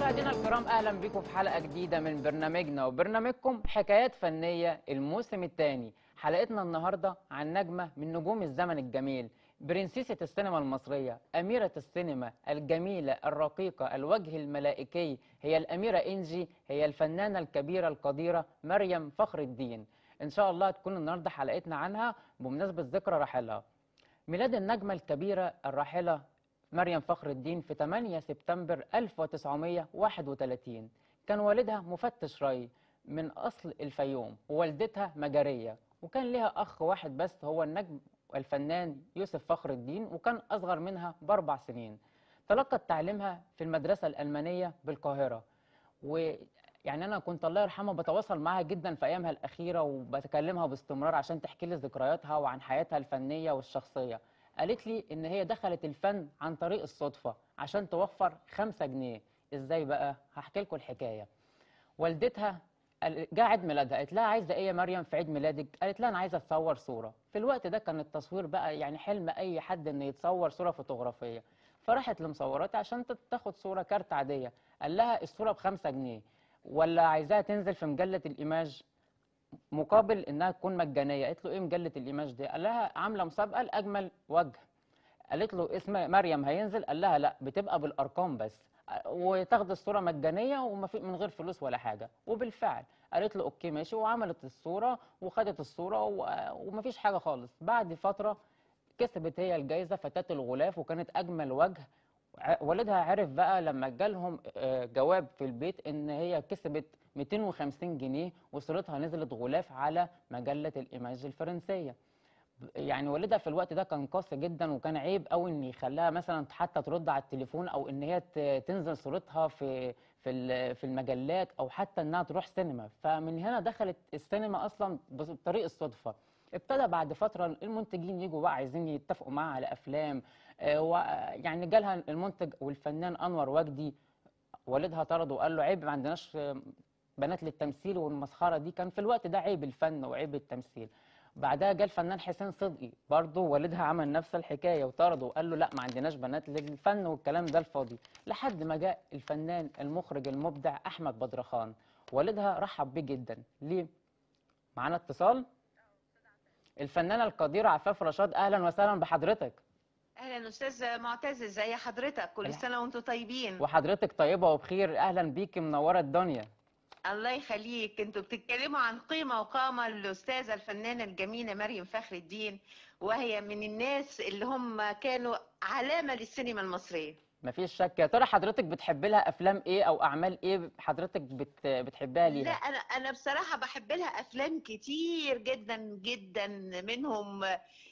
مشاهدينا الكرام اهلا بكم في حلقه جديده من برنامجنا وبرنامجكم حكايات فنيه الموسم الثاني حلقتنا النهارده عن نجمه من نجوم الزمن الجميل برنسيسة السينما المصرية أميرة السينما الجميلة الرقيقة الوجه الملائكي هي الأميرة إنجي هي الفنانة الكبيرة القديرة مريم فخر الدين إن شاء الله تكون النهاردة حلقتنا عنها بمناسبة ذكرى رحلها ميلاد النجمة الكبيرة الراحلة مريم فخر الدين في 8 سبتمبر 1931 كان والدها مفتش ري من أصل الفيوم ووالدتها مجرية وكان لها أخ واحد بس هو النجم الفنان يوسف فخر الدين وكان أصغر منها بأربع سنين تلقت تعليمها في المدرسة الألمانية بالقاهرة ويعني أنا كنت الله يرحمها بتواصل معاها جدا في أيامها الأخيرة وبتكلمها باستمرار عشان تحكي لي ذكرياتها وعن حياتها الفنية والشخصية قالت لي إن هي دخلت الفن عن طريق الصدفة عشان توفر خمسة جنيه إزاي بقى؟ هحكي لكم الحكاية والدتها قال- جه عيد ميلادها قالت لها عايزه ايه يا مريم في عيد ميلادك قالت لها انا عايزه اتصور صوره في الوقت ده كان التصوير بقى يعني حلم اي حد انه يتصور صوره فوتوغرافيه فراحت لمصورات عشان تت- تاخد صوره كارت عاديه قال لها الصوره بخمسة جنيه ولا عايزاها تنزل في مجله الايماج مقابل انها تكون مجانيه قالت له ايه مجله الايماج دي قال لها عامله مسابقه لاجمل وجه قالت له اسم مريم هينزل قال لها لا بتبقى بالارقام بس وتاخد الصوره مجانيه وما في من غير فلوس ولا حاجه وبالفعل قالت له اوكي ماشي وعملت الصوره وخدت الصوره و- ومفيش حاجه خالص بعد فتره كسبت هي الجائزه فتاه الغلاف وكانت اجمل وجه ع- والدها عرف بقى لما جالهم آه، جواب في البيت ان هي كسبت 250 جنيه وصورتها نزلت غلاف على مجله الايماج الفرنسيه يعني والدها في الوقت ده كان قاسي جدا وكان عيب قوي ان يخليها مثلا حتى ترد على التليفون او ان هي ت- تنزل صورتها في في ال- في المجلات او حتى انها تروح سينما فمن هنا دخلت السينما اصلا بس- بطريق الصدفه ابتدى بعد فتره المنتجين يجوا بقى عايزين يتفقوا معاها على افلام آه، و- يعني جالها المنتج والفنان انور وجدي والدها طرده وقال له عيب ما عندناش آه، بنات للتمثيل والمسخره دي كان في الوقت ده عيب الفن وعيب التمثيل بعدها جه الفنان حسين صدقي برضه والدها عمل نفس الحكايه وطرده وقال له لا ما عندناش بنات للفن والكلام ده الفاضي لحد ما جاء الفنان المخرج المبدع احمد بدرخان والدها رحب بيه جدا ليه معانا اتصال الفنانه القديره عفاف رشاد اهلا وسهلا بحضرتك اهلا استاذ معتز ازي حضرتك كل الح- سنه وانتم طيبين وحضرتك طيبه وبخير اهلا بيكي منوره الدنيا الله يخليك انتوا بتتكلموا عن قيمه وقامه الاستاذه الفنانه الجميله مريم فخر الدين وهي من الناس اللي هم كانوا علامه للسينما المصريه مفيش شك يا ترى حضرتك بتحب لها افلام ايه او اعمال ايه حضرتك بت... بتحبها لا ليها انا انا بصراحه بحب لها افلام كتير جدا جدا منهم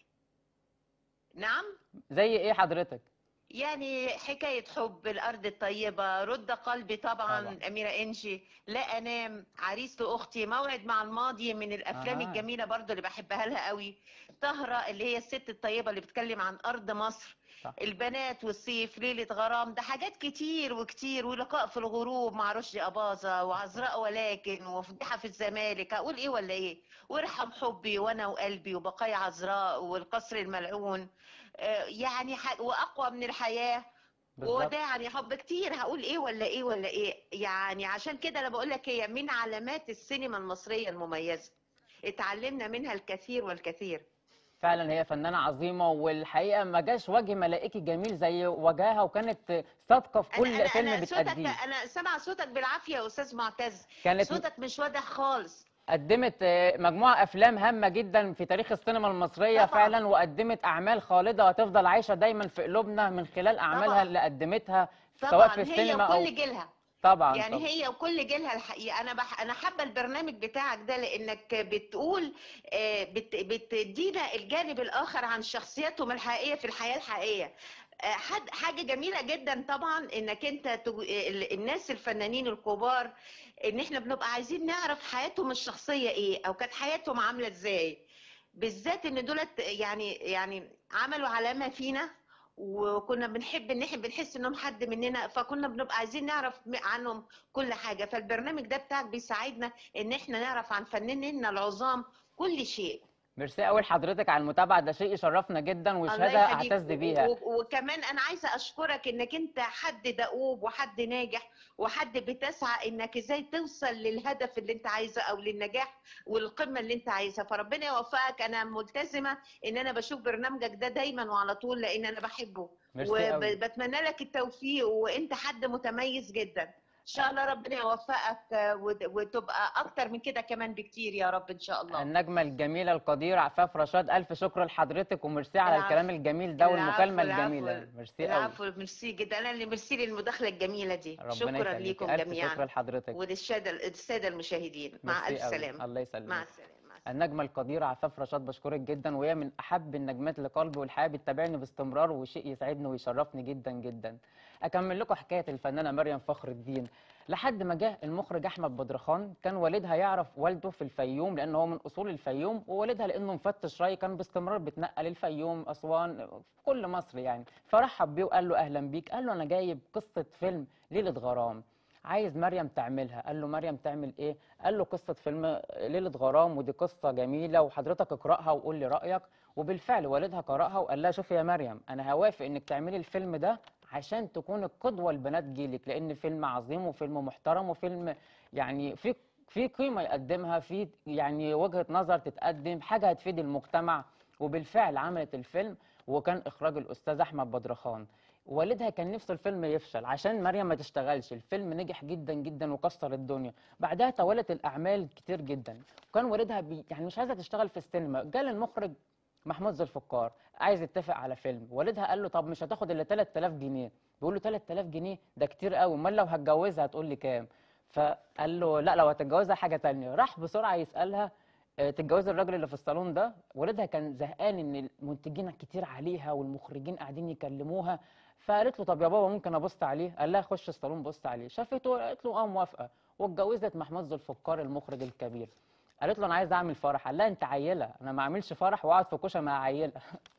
نعم زي ايه حضرتك يعني حكاية حب الأرض الطيبة رد قلبي طبعا, طبعاً. أميرة إنجي لا أنام عريس لأختي موعد مع الماضي من الأفلام آه. الجميلة برضو اللي بحبها لها قوي طهرة اللي هي الست الطيبة اللي بتتكلم عن أرض مصر صح. البنات والصيف ليلة غرام ده حاجات كتير وكتير ولقاء في الغروب مع رشدي أباظة وعذراء ولكن وفضيحة في الزمالك أقول إيه ولا إيه وارحم حبي وأنا وقلبي وبقايا عذراء والقصر الملعون آه، يعني ح- وأقوى من الحياة بالظبط وداعا يا حب كتير هقول ايه ولا ايه ولا ايه يعني عشان كده انا بقول لك هي من علامات السينما المصريه المميزه اتعلمنا منها الكثير والكثير فعلا هي فنانه عظيمه والحقيقه ما جاش وجه ملائكي جميل زي وجهها وكانت صادقه في كل انا انا فيلم انا صوتك بتأديه انا سامعه صوتك بالعافيه يا استاذ معتز كانت صوتك مش واضح خالص قدمت آه، مجموعه افلام هامه جدا في تاريخ السينما المصريه طبعاً. فعلا وقدمت اعمال خالده وهتفضل عايشه دايما في قلوبنا من خلال اعمالها طبعاً. اللي قدمتها سواء طبعا في هي السينما او وكل جيلها طبعا يعني طبعاً. هي وكل جيلها الحقيقه انا بح... انا حابه البرنامج بتاعك ده لانك بتقول آه، بت... بتدينا الجانب الاخر عن شخصياتهم الحقيقيه في الحياه الحقيقيه آه، حد... حاجه جميله جدا طبعا انك انت تج... ال- الناس الفنانين الكبار ان احنا بنبقى عايزين نعرف حياتهم الشخصيه ايه او كانت حياتهم عامله ازاي بالذات ان دولت يعني يعني عملوا علامه فينا وكنا بنحب ان احنا بنحس انهم حد مننا فكنا بنبقى عايزين نعرف م- عنهم كل حاجه فالبرنامج ده بتاعك بيساعدنا ان احنا نعرف عن فنانينا العظام كل شيء ميرسي قوي لحضرتك على المتابعه ده شيء يشرفنا جدا الله وشهاده يخليك اعتز و- بيها و- وكمان انا عايزه اشكرك انك انت حد دؤوب وحد ناجح وحد بتسعى انك ازاي توصل للهدف اللي انت عايزه او للنجاح والقمه اللي انت عايزها فربنا يوفقك انا ملتزمه ان انا بشوف برنامجك ده دايما وعلى طول لان انا بحبه ميرسي قوي وبتمنى لك التوفيق وانت حد متميز جدا ان شاء الله ربنا يوفقك آه، وت- وتبقى اكتر من كده كمان بكتير يا رب ان شاء الله النجمه الجميله القديره عفاف رشاد الف شكر لحضرتك وميرسي على العفو. الكلام الجميل ده العفو، والمكالمه العفو. الجميله ميرسي قوي العفو ميرسي جدا انا اللي ميرسي للمداخله الجميله دي ربنا شكرا يخليك ليكم الف شكر جميعا لحضرتك وللساده الساده المشاهدين مع ميرسي الف قوي. سلامه الله يسلمك مع السلامه مع السلامه النجمة القديرة عفاف رشاد بشكرك جدا وهي من أحب النجمات لقلبي والحياة بتتابعني باستمرار وشيء يسعدني ويشرفني جدا جدا. أكمل لكم حكاية الفنانة مريم فخر الدين لحد ما جه المخرج أحمد بدرخان كان والدها يعرف والده في الفيوم لأن هو من أصول الفيوم ووالدها لأنه مفتش ري كان باستمرار بيتنقل الفيوم أسوان في كل مصر يعني فرحب بيه وقال له أهلا بيك قال له أنا جايب قصة فيلم ليلة غرام عايز مريم تعملها قال له مريم تعمل ايه قال له قصه فيلم ليله غرام ودي قصه جميله وحضرتك اقراها وقول لي رايك وبالفعل والدها قراها وقال لها شوفي يا مريم انا هوافق انك تعملي الفيلم ده عشان تكون القدوه لبنات جيلك لان فيلم عظيم وفيلم محترم وفيلم يعني في في قيمه يقدمها في يعني وجهه نظر تتقدم حاجه هتفيد المجتمع وبالفعل عملت الفيلم وكان اخراج الاستاذ احمد بدرخان والدها كان نفسه الفيلم يفشل عشان مريم ما تشتغلش الفيلم نجح جدا جدا وكسر الدنيا بعدها توالت الاعمال كتير جدا وكان والدها بي يعني مش عايزه تشتغل في السينما جال المخرج محمود ذو الفقار عايز يتفق على فيلم والدها قال له طب مش هتاخد الا 3000 جنيه بيقول له 3000 جنيه ده كتير قوي امال لو هتجوزها هتقول لي كام فقال له لا لو هتتجوزها حاجه تانية راح بسرعه يسالها آه، تتجوز الراجل اللي في الصالون ده والدها كان زهقان ان المنتجين كتير عليها والمخرجين قاعدين يكلموها فقالت له طب يا بابا ممكن ابص عليه قال لها خش الصالون بص عليه شافته قالت له اه موافقه واتجوزت محمود ذو الفقار المخرج الكبير قالت له انا عايز اعمل فرح قال لها انت عيله انا ما اعملش فرح واقعد في كوشه مع عيله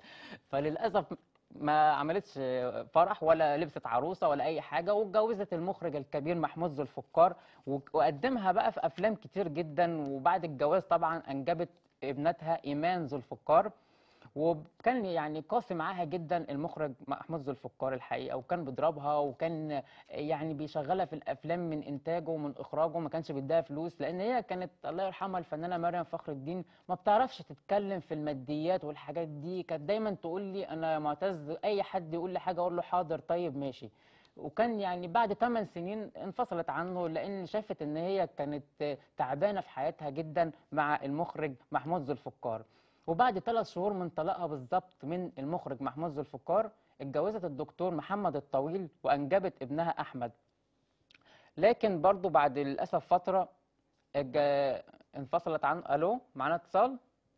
فللاسف ما عملتش فرح ولا لبست عروسه ولا اي حاجه واتجوزت المخرج الكبير محمود ذو الفقار و- وقدمها بقى في افلام كتير جدا وبعد الجواز طبعا انجبت ابنتها ايمان ذو الفقار وكان يعني قاسي معاها جدا المخرج محمود ذو الفقار الحقيقه وكان بيضربها وكان يعني بيشغلها في الافلام من انتاجه ومن اخراجه ما كانش بيديها فلوس لان هي كانت الله يرحمها الفنانه مريم فخر الدين ما بتعرفش تتكلم في الماديات والحاجات دي كانت دايما تقول لي انا يا معتز اي حد يقول لي حاجه اقول له حاضر طيب ماشي وكان يعني بعد 8 سنين انفصلت عنه لان شافت ان هي كانت تعبانه في حياتها جدا مع المخرج محمود ذو الفقار وبعد ثلاث شهور من طلاقها بالظبط من المخرج محمود ذو الفقار اتجوزت الدكتور محمد الطويل وانجبت ابنها احمد لكن برضو بعد للاسف فتره الج- انفصلت عن الو معانا اتصال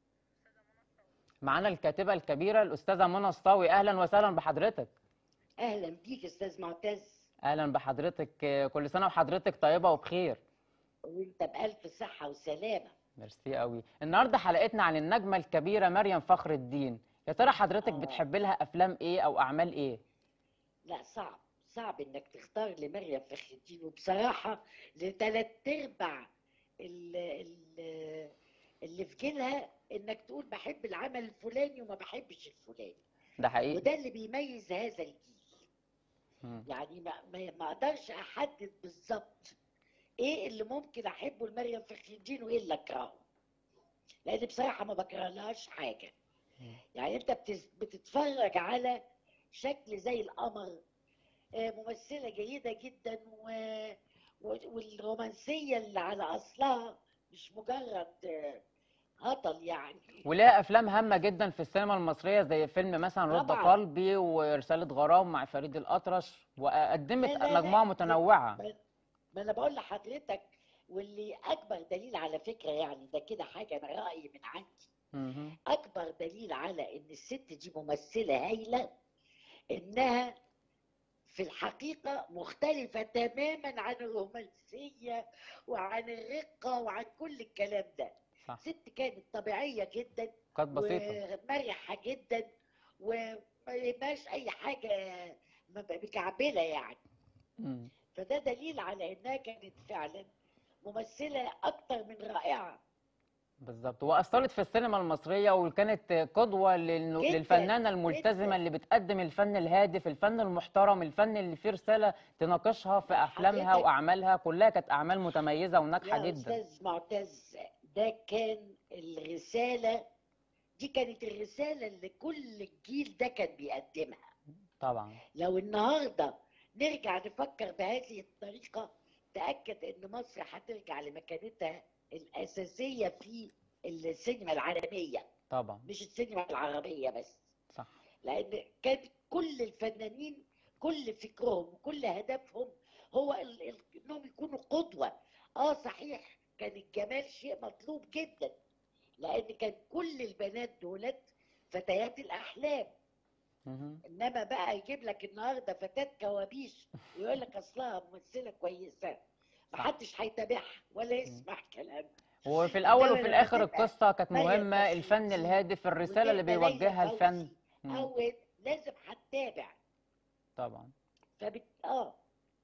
معانا الكاتبه الكبيره الاستاذه منى الصاوي اهلا وسهلا بحضرتك اهلا بيك استاذ معتز اهلا بحضرتك كل سنه وحضرتك طيبه وبخير وانت بالف صحه وسلامه ميرسي قوي النهارده حلقتنا عن النجمه الكبيره مريم فخر الدين يا ترى حضرتك آه. بتحب لها افلام ايه او اعمال ايه لا صعب صعب انك تختار لمريم فخر الدين وبصراحه لثلاث ارباع ال- ال- اللي في جيلها انك تقول بحب العمل الفلاني وما بحبش الفلاني ده حقيقي وده اللي بيميز هذا الجيل مم. يعني ما ما ما اقدرش احدد بالظبط ايه اللي ممكن احبه لمريم فخر الدين وايه اللي اكرهه لان بصراحه ما بكرهلهاش حاجه مم. يعني انت بتس- بتتفرج على شكل زي القمر آه، ممثله جيده جدا و... و- والرومانسيه اللي على اصلها مش مجرد آه، هطل يعني ولها افلام هامه جدا في السينما المصريه زي فيلم مثلا رد طبعاً. قلبي ورساله غرام مع فريد الاطرش وقدمت لا، لا، لا. مجموعه متنوعه ما ما انا بقول لحضرتك واللي اكبر دليل على فكره يعني ده كده حاجه انا رايي من عندي مهم. اكبر دليل على ان الست دي ممثله هايله انها في الحقيقه مختلفه تماما عن الرومانسيه وعن الرقه وعن كل الكلام ده صح ست كانت طبيعيه جدا كانت بسيطه ومرحه جدا وما يبقاش اي حاجه مكعبله يعني مم. فده دليل على انها كانت فعلا ممثله اكتر من رائعه بالظبط واثرت في السينما المصريه وكانت قدوه للن- جداً، للفنانه الملتزمه جداً. اللي بتقدم الفن الهادف الفن المحترم الفن اللي فيه رساله تناقشها في افلامها حضرتك- واعمالها كلها كانت اعمال متميزه وناجحه يا جدا استاذ معتز ده كان الرساله دي كانت الرساله اللي كل الجيل ده كان بيقدمها طبعا لو النهارده نرجع نفكر بهذه الطريقه تاكد ان مصر هترجع لمكانتها الاساسيه في السينما العالميه طبعا مش السينما العربيه بس صح لان كان كل الفنانين كل فكرهم وكل هدفهم هو ال- ال- انهم يكونوا قدوه اه صحيح كان الجمال شيء مطلوب جدا لان كان كل البنات دولت فتيات الاحلام مهم. انما بقى يجيب لك النهارده فتاه كوابيس ويقول لك اصلها ممثله كويسه محدش هيتابعها ولا يسمع كلامها وفي الاول إنما وفي لما الاخر تبقى القصه كانت مريم مهمه الفن تسليم الهادف الرساله اللي وتبقى ليلى بيوجهها الفن فوزي مم. او لازم هتتابع طبعا فبت... اه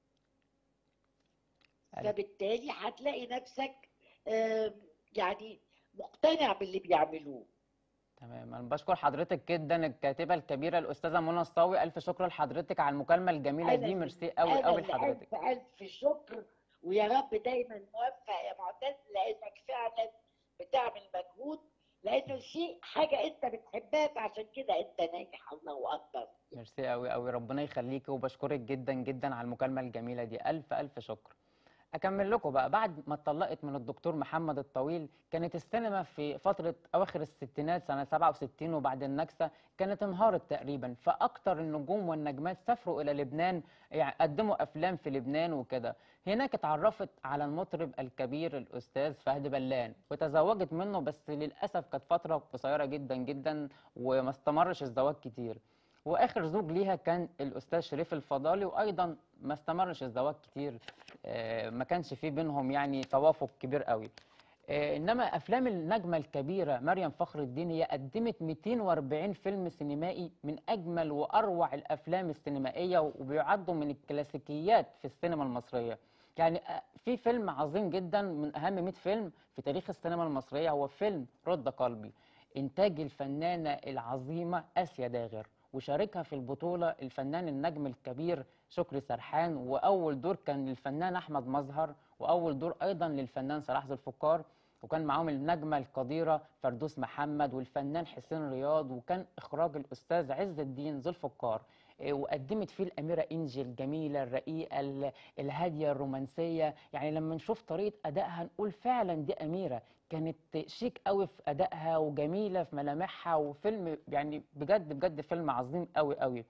أيوة. فبالتالي هتلاقي نفسك آم، يعني مقتنع باللي بيعملوه تمام انا بشكر حضرتك جدا الكاتبه الكبيره الاستاذه منى الصاوي الف شكر لحضرتك على المكالمه الجميله أنا دي اللي- ميرسي قوي أنا قوي اللي لحضرتك ألف ألف شكر ويا رب دايما موفق يا معتز لأنك فعلا بتعمل مجهود لأنه شيء حاجة أنت بتحبها فعشان كده أنت ناجح الله أكبر ميرسي قوي قوي ربنا يخليكي وبشكرك جدا جدا على المكالمه الجميله دي الف الف شكر اكمل لكم بقى بعد ما اتطلقت من الدكتور محمد الطويل كانت السينما في فتره اواخر الستينات سنه 67 وبعد النكسه كانت انهارت تقريبا فاكتر النجوم والنجمات سافروا الى لبنان يعني قدموا افلام في لبنان وكده هناك اتعرفت على المطرب الكبير الاستاذ فهد بلان وتزوجت منه بس للاسف كانت فتره قصيره جدا جدا وما استمرش الزواج كتير واخر زوج ليها كان الاستاذ شريف الفضالي وايضا ما استمرش الزواج كتير آه، ما كانش في بينهم يعني توافق كبير قوي آه، انما افلام النجمه الكبيره مريم فخر الدين هي قدمت 240 فيلم سينمائي من اجمل واروع الافلام السينمائيه وبيعدوا من الكلاسيكيات في السينما المصريه يعني آه، في فيلم عظيم جدا من اهم 100 فيلم في تاريخ السينما المصريه هو فيلم رد قلبي انتاج الفنانه العظيمه اسيا داغر وشاركها في البطوله الفنان النجم الكبير شكري سرحان واول دور كان للفنان احمد مظهر واول دور ايضا للفنان صلاح ذو الفقار وكان معاهم النجمه القديره فردوس محمد والفنان حسين رياض وكان اخراج الاستاذ عز الدين ذو الفقار إيه، وقدمت فيه الاميره انجي الجميله الرقيقه ال- الهاديه الرومانسيه يعني لما نشوف طريقه ادائها نقول فعلا دي اميره كانت شيك قوي في ادائها وجميله في ملامحها وفيلم يعني بجد بجد فيلم عظيم قوي قوي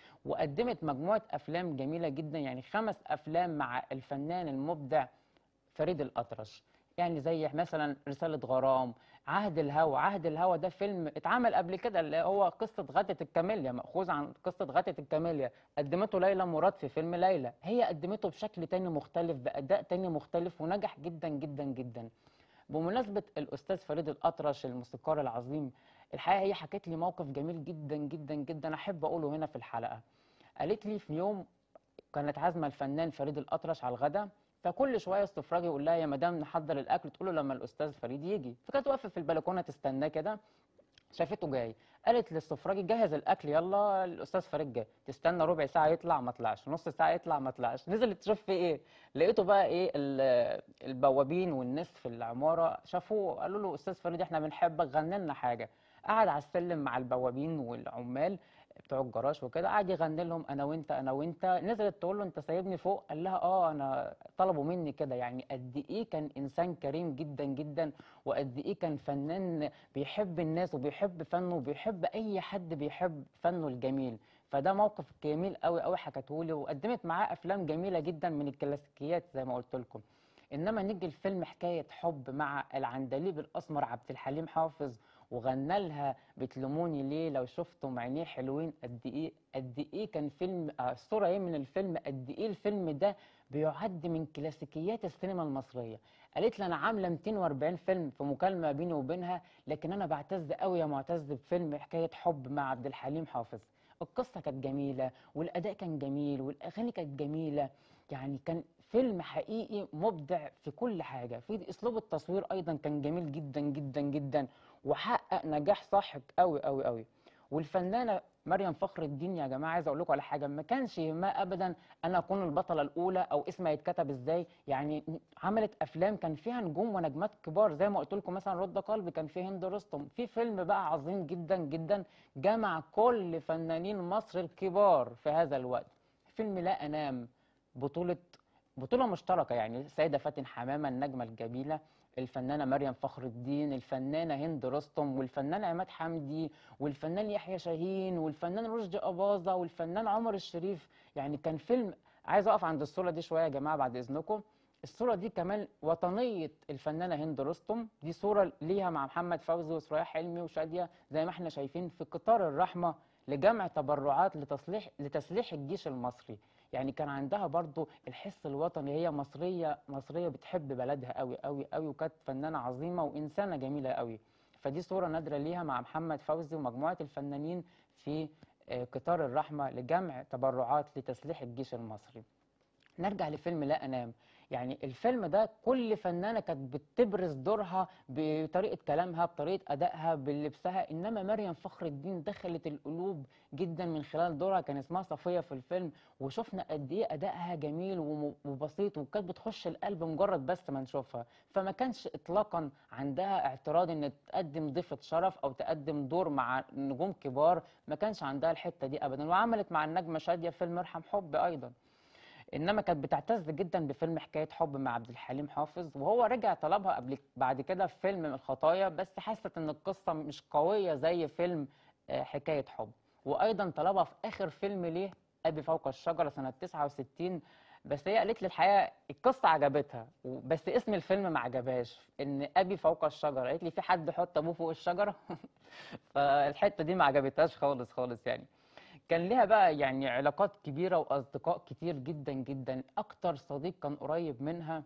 وقدمت مجموعه افلام جميله جدا يعني خمس افلام مع الفنان المبدع فريد الأطرش يعني زي مثلا رسالة غرام عهد الهوى عهد الهوى ده فيلم اتعمل قبل كده اللي هو قصة غادة الكاميليا مأخوذ عن قصة غادة الكاميليا قدمته ليلى مراد في فيلم ليلى هي قدمته بشكل تاني مختلف بأداء تاني مختلف ونجح جدا جدا جدا بمناسبة الأستاذ فريد الأطرش الموسيقار العظيم الحقيقة هي حكت لي موقف جميل جدا جدا جدا أحب أقوله هنا في الحلقة قالت لي في يوم كانت عازمه الفنان فريد الاطرش على الغداء فكل شويه السفراجي يقول لها يا مدام نحضر الاكل تقول له لما الاستاذ فريد يجي فكانت واقفه في البلكونه تستناه كده شافته جاي قالت للسفراجي جهز الاكل يلا الاستاذ فريد جاي تستنى ربع ساعه يطلع ما طلعش نص ساعه يطلع ما طلعش نزلت تشوف في ايه لقيته بقى ايه ال- البوابين والناس في العماره شافوه قالوا له استاذ فريد احنا بنحبك غني لنا حاجه قعد على السلم مع البوابين والعمال بتوع الجراج وكده قعد يغني لهم انا وانت انا وانت نزلت تقول له انت سايبني فوق قال لها اه انا طلبوا مني كده يعني قد ايه كان انسان كريم جدا جدا وقد ايه كان فنان بيحب الناس وبيحب فنه وبيحب اي حد بيحب فنه الجميل فده موقف جميل قوي قوي حكته لي وقدمت معاه افلام جميله جدا من الكلاسيكيات زي ما قلت لكم انما نيجي الفيلم حكايه حب مع العندليب الاسمر عبد الحليم حافظ وغنى لها بتلوموني ليه لو شفتم عينيه حلوين قد ايه قد ايه كان فيلم آه، الصوره ايه من الفيلم قد ايه الفيلم ده بيعد من كلاسيكيات السينما المصريه قالت لي انا عامله 240 فيلم في مكالمه بيني وبينها لكن انا بعتز قوي يا معتز بفيلم حكايه حب مع عبد الحليم حافظ القصه كانت جميله والاداء كان جميل والاغاني كانت جميله يعني كان فيلم حقيقي مبدع في كل حاجة في أسلوب التصوير أيضا كان جميل جدا جدا جدا وحقق نجاح ساحق قوي قوي قوي والفنانة مريم فخر الدين يا جماعة عايز أقول لكم على حاجة ما كانش يهمها أبدا أنا أكون البطلة الأولى أو اسمها يتكتب إزاي يعني عملت أفلام كان فيها نجوم ونجمات كبار زي ما قلت لكم مثلا رد قلبي كان فيه هند رستم في فيلم بقى عظيم جدا جدا جمع كل فنانين مصر الكبار في هذا الوقت فيلم لا أنام بطولة بطولة مشتركة يعني السيدة فاتن حمامة النجمة الجميلة الفنانة مريم فخر الدين الفنانة هند رستم والفنان عماد حمدي والفنان يحيى شاهين والفنان رشدي أباظة والفنان عمر الشريف يعني كان فيلم عايز أقف عند الصورة دي شوية يا جماعة بعد إذنكم الصورة دي كمان وطنية الفنانة هند رستم دي صورة ليها مع محمد فوزي وسرايا حلمي وشادية زي ما احنا شايفين في قطار الرحمة لجمع تبرعات لتصليح لتسليح الجيش المصري يعني كان عندها برضو الحس الوطني هي مصرية مصرية بتحب بلدها قوي قوي قوي وكانت فنانة عظيمة وإنسانة جميلة قوي فدي صورة نادرة ليها مع محمد فوزي ومجموعة الفنانين في آه، قطار الرحمة لجمع تبرعات لتسليح الجيش المصري نرجع لفيلم لا أنام يعني الفيلم ده كل فنانة كانت بتبرز دورها بطريقة كلامها بطريقة أدائها بلبسها إنما مريم فخر الدين دخلت القلوب جدا من خلال دورها كان اسمها صفية في الفيلم وشفنا قد إيه أدائها جميل وم- وبسيط وكانت بتخش القلب مجرد بس ما نشوفها فما كانش إطلاقا عندها اعتراض إن تقدم ضيفة شرف أو تقدم دور مع نجوم كبار ما كانش عندها الحتة دي أبدا وعملت مع النجمة شادية فيلم ارحم حب أيضا انما كانت بتعتز جدا بفيلم حكايه حب مع عبد الحليم حافظ وهو رجع طلبها قبل بعد كده في فيلم من الخطايا بس حست ان القصه مش قويه زي فيلم آه، حكايه حب وايضا طلبها في اخر فيلم ليه ابي فوق الشجره سنه 69 بس هي قالت لي الحقيقه القصه عجبتها و- بس اسم الفيلم ما عجبهاش ان ابي فوق الشجره قالت لي في حد يحط ابوه فوق الشجره فالحته دي ما عجبتهاش خالص خالص يعني كان ليها بقى يعني علاقات كبيرة وأصدقاء كتير جدا جدا أكتر صديق كان قريب منها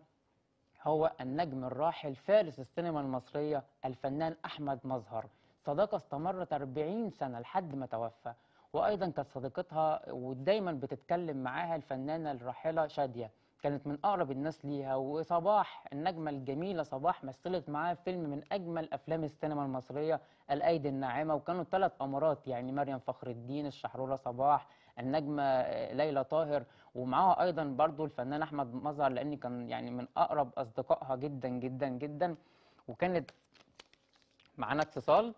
هو النجم الراحل فارس السينما المصرية الفنان أحمد مظهر صداقة استمرت 40 سنة لحد ما توفى وأيضا كانت صديقتها ودايما بتتكلم معاها الفنانة الراحلة شادية كانت من أقرب الناس ليها وصباح النجمة الجميلة صباح مثلت معاها فيلم من أجمل أفلام السينما المصرية الأيدي الناعمة وكانوا ثلاث أمارات يعني مريم فخر الدين الشحرورة صباح النجمة آه، ليلى طاهر ومعاها أيضا برضو الفنان أحمد مظهر لأن كان يعني من أقرب أصدقائها جدا جدا جدا وكانت معانا اتصال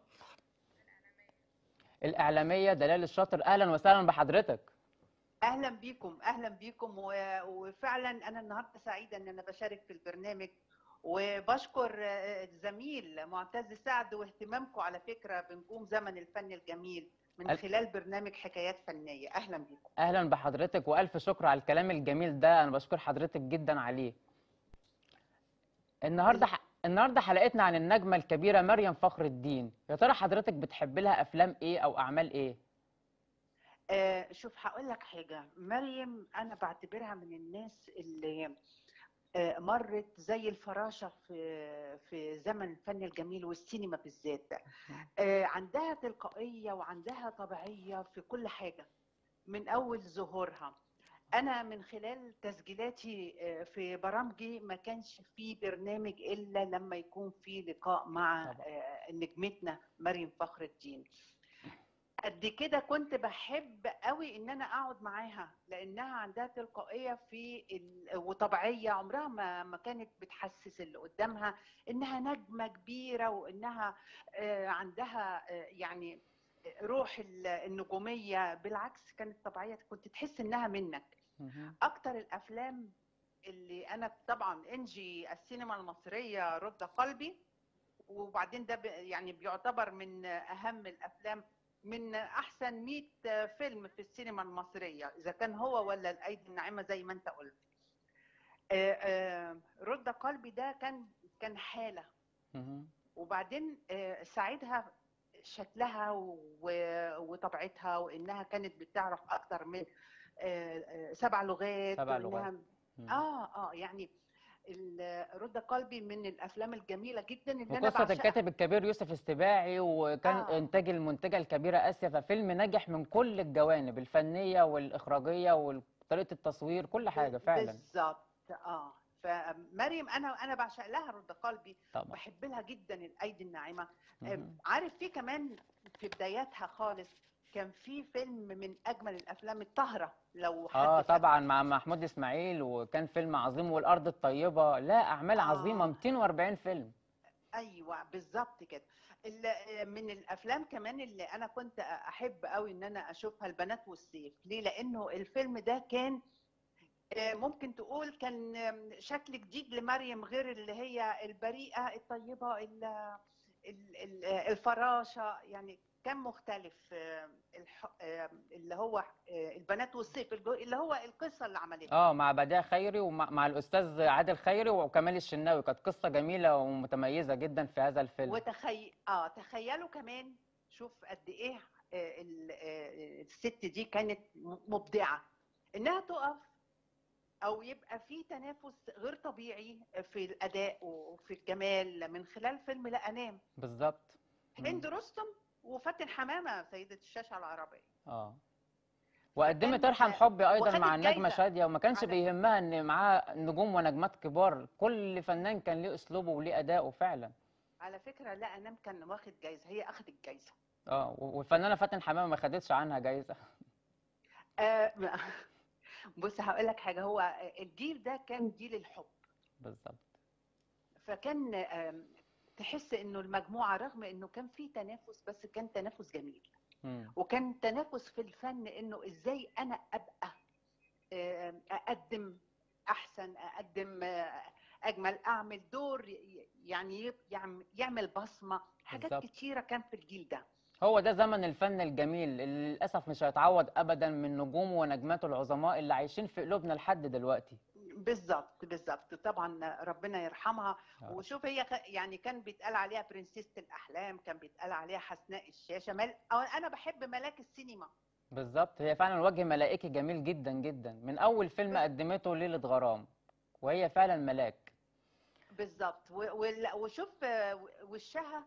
الإعلامية دلال الشاطر أهلا وسهلا بحضرتك اهلا بيكم اهلا بيكم و- وفعلا انا النهارده سعيده ان انا بشارك في البرنامج وبشكر آه، الزميل معتز سعد واهتمامكم على فكره بنجوم زمن الفن الجميل من أل- خلال برنامج حكايات فنيه اهلا بيكم أهلا بحضرتك وألف شكر على الكلام الجميل ده أنا بشكر حضرتك جدا عليه النهارده ح... النهارده حلقتنا عن النجمة الكبيرة مريم فخر الدين يا ترى حضرتك بتحب لها أفلام إيه أو أعمال إيه؟ آه، شوف هقول لك حاجه مريم انا بعتبرها من الناس اللي آه، مرت زي الفراشه في في زمن الفن الجميل والسينما بالذات آه، عندها تلقائيه وعندها طبيعيه في كل حاجه من اول ظهورها انا من خلال تسجيلاتي آه، في برامجي ما كانش في برنامج الا لما يكون في لقاء مع طبعا. آه، نجمتنا مريم فخر الدين قد كده كنت بحب قوي ان انا اقعد معاها لانها عندها تلقائيه في ال... وطبيعيه عمرها ما ما كانت بتحسس اللي قدامها انها نجمه كبيره وانها آه، عندها آه، يعني روح ال- النجوميه بالعكس كانت طبيعيه كنت تحس انها منك مهم. اكتر الافلام اللي انا طبعا انجي السينما المصريه رد قلبي وبعدين ده ب- يعني بيعتبر من اهم الافلام من احسن 100 فيلم في السينما المصريه اذا كان هو ولا الايدي الناعمه زي ما انت قلت آه، آه، رد قلبي ده كان كان حاله مهم. وبعدين آه، ساعدها شكلها و- وطبيعتها وانها كانت بتعرف اكتر من آه، آه، سبع لغات سبع وإنها- لغات. مم. اه اه يعني ال- رد قلبي من الافلام الجميله جدا اللي انا وقصة بعشقها الكاتب الكبير يوسف السباعي وكان آه. إنتاج المنتجة الكبيرة آسيا ففيلم نجح من كل الجوانب الفنية والإخراجية طريقه التصوير كل حاجه فعلا بالظبط اه فمريم انا انا بعشق لها رد قلبي طبعا بحب لها جدا الايدي الناعمه مهم. عارف في كمان في بداياتها خالص كان في فيلم من اجمل الافلام الطاهره لو حد اه فاكر. طبعا مع محمود اسماعيل وكان فيلم عظيم والارض الطيبه لا اعمال آه. عظيمه 240 فيلم ايوه بالظبط كده ال- من الافلام كمان اللي انا كنت احب قوي ان انا اشوفها البنات والسيف ليه لانه الفيلم ده كان آه، ممكن تقول كان آم، شكل جديد لمريم غير اللي هي البريئه الطيبه ال- ال- ال- الفراشه يعني كان مختلف آه، الح- آه، اللي هو آه، البنات والسيف الجو- اللي هو القصه اللي عملتها اه مع بديع خيري ومع مع الاستاذ عادل خيري وكمال الشناوي كانت قصه جميله ومتميزه جدا في هذا الفيلم وتخيل اه تخيلوا كمان شوف قد ايه آه، ال- آه، الست دي كانت م- مبدعه انها تقف او يبقى في تنافس غير طبيعي في الاداء وفي الجمال من خلال فيلم لا انام بالظبط مم. هند رستم وفاتن حمامه سيده الشاشه العربيه اه وقدمت فكان- ارحم حبي ايضا وخدت مع النجمه جايزة شاديه وما كانش على- بيهمها ان معاه نجوم ونجمات كبار كل فنان كان ليه اسلوبه وليه اداؤه فعلا على فكره لا انام كان واخد جايزه هي اخذت جايزه اه والفنانه فاتن حمامه ما خدتش عنها جايزه آه بص هقول لك حاجه هو الجيل ده كان جيل الحب بالظبط فكان آم، تحس انه المجموعه رغم انه كان في تنافس بس كان تنافس جميل مم. وكان تنافس في الفن انه ازاي انا ابقى آم، اقدم احسن اقدم آه، اجمل اعمل دور ي- يعني يب- يعم- يعمل بصمه حاجات بالظبط. كتيره كان في الجيل ده هو ده زمن الفن الجميل اللي للاسف مش هيتعوض ابدا من نجومه ونجماته العظماء اللي عايشين في قلوبنا لحد دلوقتي بالظبط بالظبط طبعا ربنا يرحمها آه. وشوف هي خ- يعني كان بيتقال عليها برنسيسة الأحلام كان بيتقال عليها حسناء الشاشة مل... أو أنا بحب ملاك السينما بالظبط هي فعلا وجه ملائكي جميل جدا جدا من اول فيلم قدمته ليلة غرام وهي فعلا ملاك بالظبط و... وال- وشوف آه، وشها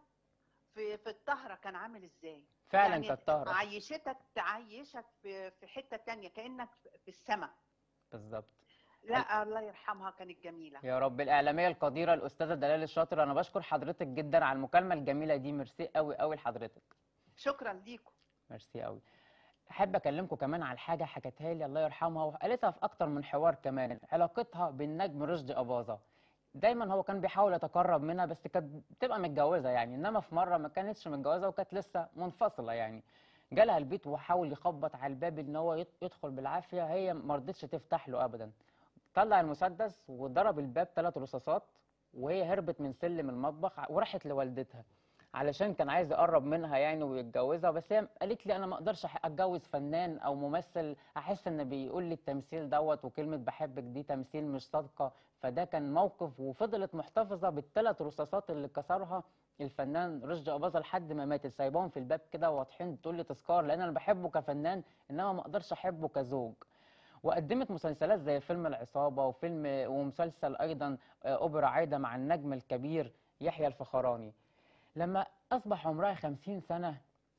في في الطهرة كان عامل إزاي فعلا يعني كانت طاهرة عيشتك تعيشك في في حتة تانية كأنك في السماء بالظبط لا الله يرحمها كانت جميلة يا رب الإعلامية القديرة الأستاذة دلال الشاطر أنا بشكر حضرتك جدا على المكالمة الجميلة دي ميرسي قوي قوي لحضرتك شكرا ليكم ميرسي قوي أحب أكلمكم كمان على حاجة حكتها لي الله يرحمها وقالتها في أكتر من حوار كمان علاقتها بالنجم رشدي أباظة دايما هو كان بيحاول يتقرب منها بس كانت بتبقى متجوزة يعني إنما في مرة ما كانتش متجوزة وكانت لسه منفصلة يعني جالها البيت وحاول يخبط على الباب إن هو يد- يدخل بالعافية هي ما رضتش تفتح له أبدا طلع المسدس وضرب الباب ثلاث رصاصات وهي هربت من سلم المطبخ وراحت لوالدتها علشان كان عايز يقرب منها يعني ويتجوزها بس هي قالت لي انا ما اقدرش أح- اتجوز فنان او ممثل احس ان بيقول لي التمثيل دوت وكلمه بحبك دي تمثيل مش صادقه فده كان موقف وفضلت محتفظه بالثلاث رصاصات اللي كسرها الفنان رشدي اباظه لحد ما ماتت سايباهم في الباب كده واضحين تقول لي تذكار لان انا بحبه كفنان انما ما اقدرش احبه كزوج وقدمت مسلسلات زي فيلم العصابة وفيلم ومسلسل أيضا آه، أوبرا عايدة مع النجم الكبير يحيى الفخراني لما أصبح عمرها خمسين سنة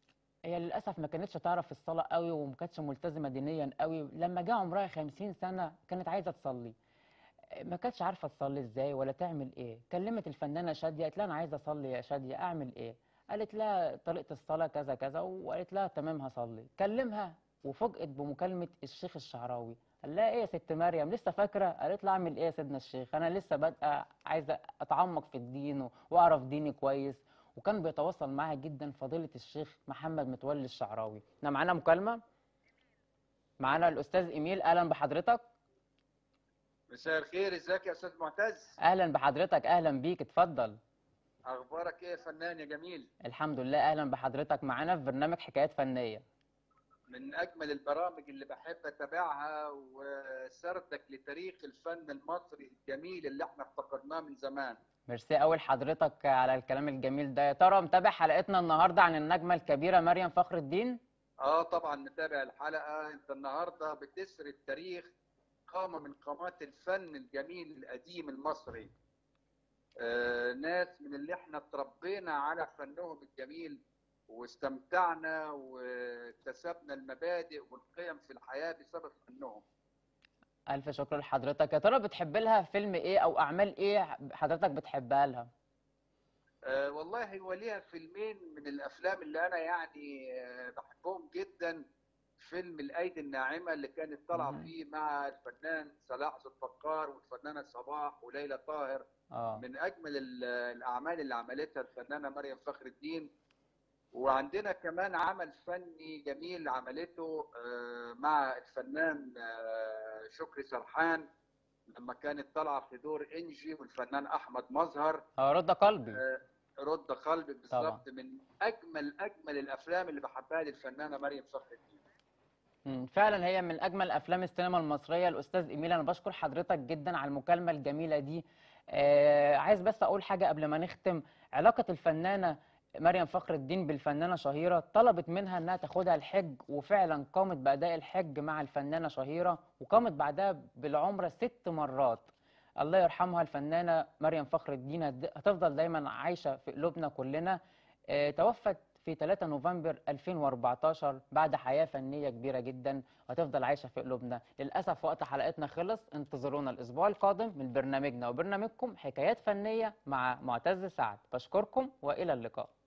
هي للأسف ما كانتش تعرف الصلاة قوي وما كانتش ملتزمة دينيا قوي لما جه عمرها خمسين سنة كانت عايزة تصلي آه، ما كانتش عارفة تصلي ازاي ولا تعمل ايه كلمت الفنانة شادية قالت لها أنا عايزة أصلي يا شادية أعمل ايه قالت لها طريقة الصلاة كذا كذا وقالت لها تمام هصلي كلمها وفوجئت بمكالمة الشيخ الشعراوي قال لها ايه يا ست مريم لسه فاكره قالت له اعمل ايه يا سيدنا الشيخ انا لسه بادئه عايزه اتعمق في الدين و- واعرف ديني كويس وكان بيتواصل معاها جدا فضيله الشيخ محمد متولي الشعراوي احنا معانا مكالمه معانا الاستاذ ايميل اهلا بحضرتك مساء الخير ازيك يا استاذ معتز اهلا بحضرتك اهلا بيك اتفضل اخبارك ايه يا فنان يا جميل الحمد لله اهلا بحضرتك معانا في برنامج حكايات فنيه من اجمل البرامج اللي بحب اتابعها وسردك لتاريخ الفن المصري الجميل اللي احنا افتقدناه من زمان ميرسي قوي لحضرتك على الكلام الجميل ده يا ترى متابع حلقتنا النهارده عن النجمه الكبيره مريم فخر الدين اه طبعا متابع الحلقه انت النهارده بتسرد تاريخ قامه من قامات الفن الجميل القديم المصري آه ناس من اللي احنا اتربينا على فنهم الجميل واستمتعنا واكتسبنا المبادئ والقيم في الحياه بسبب فنهم الف شكر لحضرتك يا ترى بتحب لها فيلم ايه او اعمال ايه حضرتك بتحبها لها آه والله هو ليها فيلمين من الافلام اللي انا يعني آه بحبهم جدا فيلم الايدي الناعمه اللي كانت طالعه مهم. فيه مع الفنان صلاح ذو الفقار والفنانه صباح وليلى طاهر اه من اجمل ال- الاعمال اللي عملتها الفنانه مريم فخر الدين وعندنا كمان عمل فني جميل عملته آه، مع الفنان آه، شكري سرحان لما كانت طالعه في دور انجي والفنان احمد مظهر اه رد قلبي آه، رد قلبي بالظبط من اجمل اجمل الافلام اللي بحبها للفنانه مريم فخر الدين مم، فعلا هي من اجمل افلام السينما المصريه الاستاذ ايميل انا بشكر حضرتك جدا على المكالمه الجميله دي آه عايز بس اقول حاجه قبل ما نختم علاقه الفنانه مريم فخر الدين بالفنانه شهيره طلبت منها انها تاخدها الحج وفعلا قامت باداء الحج مع الفنانه شهيره وقامت بعدها بالعمره ست مرات الله يرحمها الفنانه مريم فخر الدين هت- هتفضل دايما عايشه في قلوبنا كلنا آه توفت في 3 نوفمبر 2014 بعد حياة فنية كبيرة جدا وهتفضل عايشة في قلوبنا للأسف وقت حلقتنا خلص انتظرونا الأسبوع القادم من برنامجنا وبرنامجكم حكايات فنية مع معتز سعد بشكركم وإلى اللقاء